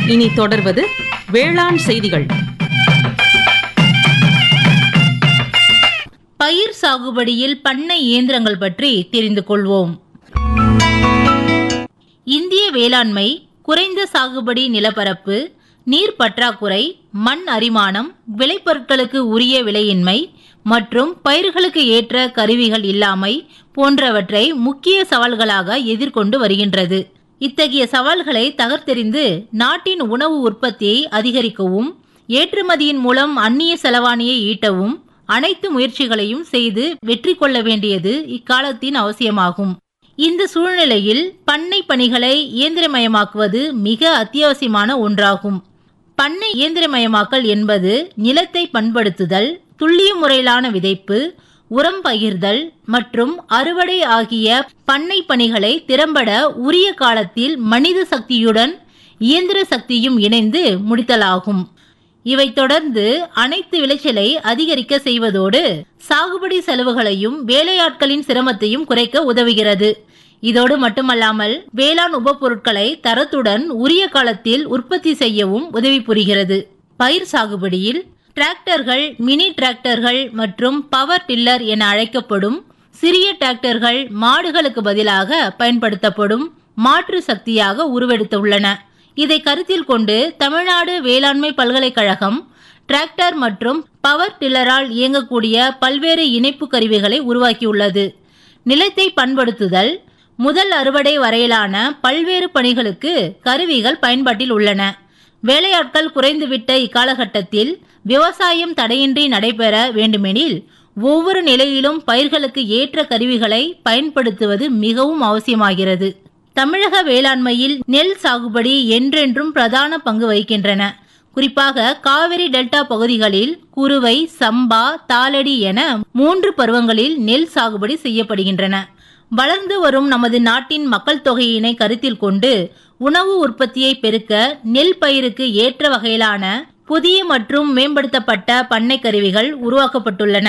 இனி தொடர்வது வேளாண் செய்திகள் பயிர் சாகுபடியில் பண்ணை இயந்திரங்கள் பற்றி தெரிந்து கொள்வோம் இந்திய வேளாண்மை குறைந்த சாகுபடி நிலப்பரப்பு நீர் பற்றாக்குறை மண் அரிமானம் விளைபொருட்களுக்கு உரிய விலையின்மை மற்றும் பயிர்களுக்கு ஏற்ற கருவிகள் இல்லாமை போன்றவற்றை முக்கிய சவால்களாக எதிர்கொண்டு வருகின்றது இத்தகைய சவால்களை தகர்த்தெறிந்து நாட்டின் உணவு உற்பத்தியை அதிகரிக்கவும் ஏற்றுமதியின் மூலம் அந்நிய செலவாணியை ஈட்டவும் அனைத்து முயற்சிகளையும் செய்து வெற்றி கொள்ள வேண்டியது இக்காலத்தின் அவசியமாகும் இந்த சூழ்நிலையில் பண்ணை பணிகளை இயந்திரமயமாக்குவது மிக அத்தியாவசியமான ஒன்றாகும் பண்ணை இயந்திரமயமாக்கல் என்பது நிலத்தை பண்படுத்துதல் துல்லிய முறையிலான விதைப்பு உரம் பகிர்தல் மற்றும் அறுவடை ஆகிய பண்ணை பணிகளை திறம்பட உரிய காலத்தில் மனித சக்தியுடன் இயந்திர சக்தியும் இணைந்து முடித்தலாகும் இவை தொடர்ந்து அனைத்து விளைச்சலை அதிகரிக்க செய்வதோடு சாகுபடி செலவுகளையும் வேலையாட்களின் சிரமத்தையும் குறைக்க உதவுகிறது இதோடு மட்டுமல்லாமல் வேளாண் உபப்பொருட்களை தரத்துடன் உரிய காலத்தில் உற்பத்தி செய்யவும் உதவி புரிகிறது பயிர் சாகுபடியில் டிராக்டர்கள் மினி டிராக்டர்கள் மற்றும் பவர் டில்லர் என அழைக்கப்படும் சிறிய டிராக்டர்கள் மாடுகளுக்கு பதிலாக பயன்படுத்தப்படும் மாற்று சக்தியாக உருவெடுத்துள்ளன இதை கருத்தில் கொண்டு தமிழ்நாடு வேளாண்மை பல்கலைக்கழகம் டிராக்டர் மற்றும் பவர் டில்லரால் இயங்கக்கூடிய பல்வேறு இணைப்பு கருவிகளை உருவாக்கியுள்ளது நிலத்தை பண்படுத்துதல் முதல் அறுவடை வரையிலான பல்வேறு பணிகளுக்கு கருவிகள் பயன்பாட்டில் உள்ளன வேலையாட்கள் குறைந்துவிட்ட இக்காலகட்டத்தில் விவசாயம் தடையின்றி நடைபெற வேண்டுமெனில் ஒவ்வொரு நிலையிலும் பயிர்களுக்கு ஏற்ற கருவிகளை பயன்படுத்துவது மிகவும் அவசியமாகிறது தமிழக வேளாண்மையில் நெல் சாகுபடி என்றென்றும் பிரதான பங்கு வகிக்கின்றன குறிப்பாக காவிரி டெல்டா பகுதிகளில் குறுவை சம்பா தாளடி என மூன்று பருவங்களில் நெல் சாகுபடி செய்யப்படுகின்றன வளர்ந்து வரும் நமது நாட்டின் மக்கள் தொகையினை கருத்தில் கொண்டு உணவு உற்பத்தியை பெருக்க நெல் பயிருக்கு ஏற்ற வகையிலான புதிய மற்றும் மேம்படுத்தப்பட்ட பண்ணை கருவிகள் உருவாக்கப்பட்டுள்ளன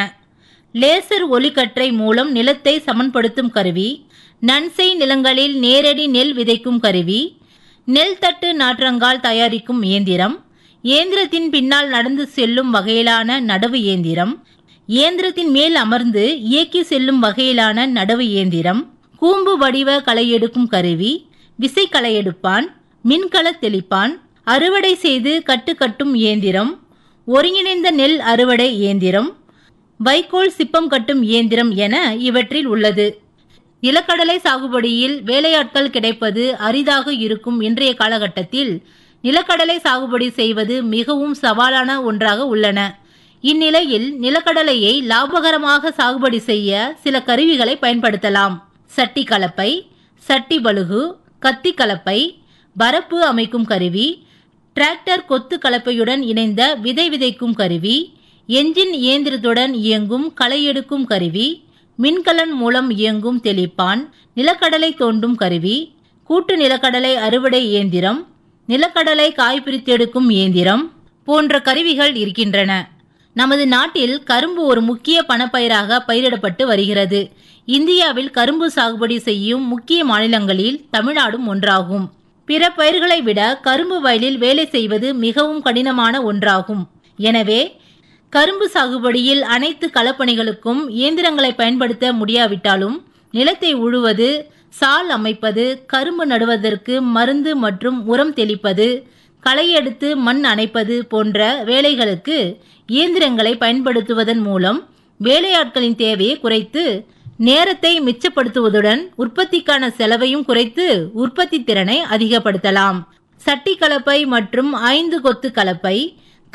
லேசர் ஒளிக்கற்றை மூலம் நிலத்தை சமன்படுத்தும் கருவி நன்செய் நிலங்களில் நேரடி நெல் விதைக்கும் கருவி நெல் தட்டு நாற்றங்கால் தயாரிக்கும் இயந்திரம் இயந்திரத்தின் பின்னால் நடந்து செல்லும் வகையிலான நடவு இயந்திரம் இயந்திரத்தின் மேல் அமர்ந்து இயக்கி செல்லும் வகையிலான நடவு இயந்திரம் கூம்பு வடிவ களை எடுக்கும் கருவி விசை களை எடுப்பான் மின்கல தெளிப்பான் அறுவடை செய்து கட்டு கட்டும் இயந்திரம் ஒருங்கிணைந்த நெல் அறுவடை இயந்திரம் வைக்கோல் சிப்பம் கட்டும் இயந்திரம் என இவற்றில் உள்ளது நிலக்கடலை சாகுபடியில் வேலையாட்கள் கிடைப்பது அரிதாக இருக்கும் இன்றைய காலகட்டத்தில் நிலக்கடலை சாகுபடி செய்வது மிகவும் சவாலான ஒன்றாக உள்ளன இந்நிலையில் நிலக்கடலையை லாபகரமாக சாகுபடி செய்ய சில கருவிகளை பயன்படுத்தலாம் சட்டி கலப்பை சட்டி பலுகு கத்தி கலப்பை வரப்பு அமைக்கும் கருவி டிராக்டர் கொத்து கலப்பையுடன் இணைந்த விதை விதைக்கும் கருவி என்ஜின் இயந்திரத்துடன் இயங்கும் களை எடுக்கும் கருவி மின்கலன் மூலம் இயங்கும் தெளிப்பான் நிலக்கடலை தோண்டும் கருவி கூட்டு நிலக்கடலை அறுவடை இயந்திரம் நிலக்கடலை காய் பிரித்தெடுக்கும் இயந்திரம் போன்ற கருவிகள் இருக்கின்றன நமது நாட்டில் கரும்பு ஒரு முக்கிய பணப்பயிராக பயிரிடப்பட்டு வருகிறது இந்தியாவில் கரும்பு சாகுபடி செய்யும் முக்கிய மாநிலங்களில் தமிழ்நாடும் ஒன்றாகும் பிற பயிர்களை விட கரும்பு வயலில் வேலை செய்வது மிகவும் கடினமான ஒன்றாகும் எனவே கரும்பு சாகுபடியில் அனைத்து களப்பணிகளுக்கும் இயந்திரங்களை பயன்படுத்த முடியாவிட்டாலும் நிலத்தை உழுவது சால் அமைப்பது கரும்பு நடுவதற்கு மருந்து மற்றும் உரம் தெளிப்பது களை எடுத்து மண் அணைப்பது போன்ற வேலைகளுக்கு இயந்திரங்களை பயன்படுத்துவதன் மூலம் வேலையாட்களின் தேவையை குறைத்து நேரத்தை மிச்சப்படுத்துவதுடன் உற்பத்திக்கான செலவையும் குறைத்து உற்பத்தி திறனை அதிகப்படுத்தலாம் சட்டி கலப்பை மற்றும் ஐந்து கொத்து கலப்பை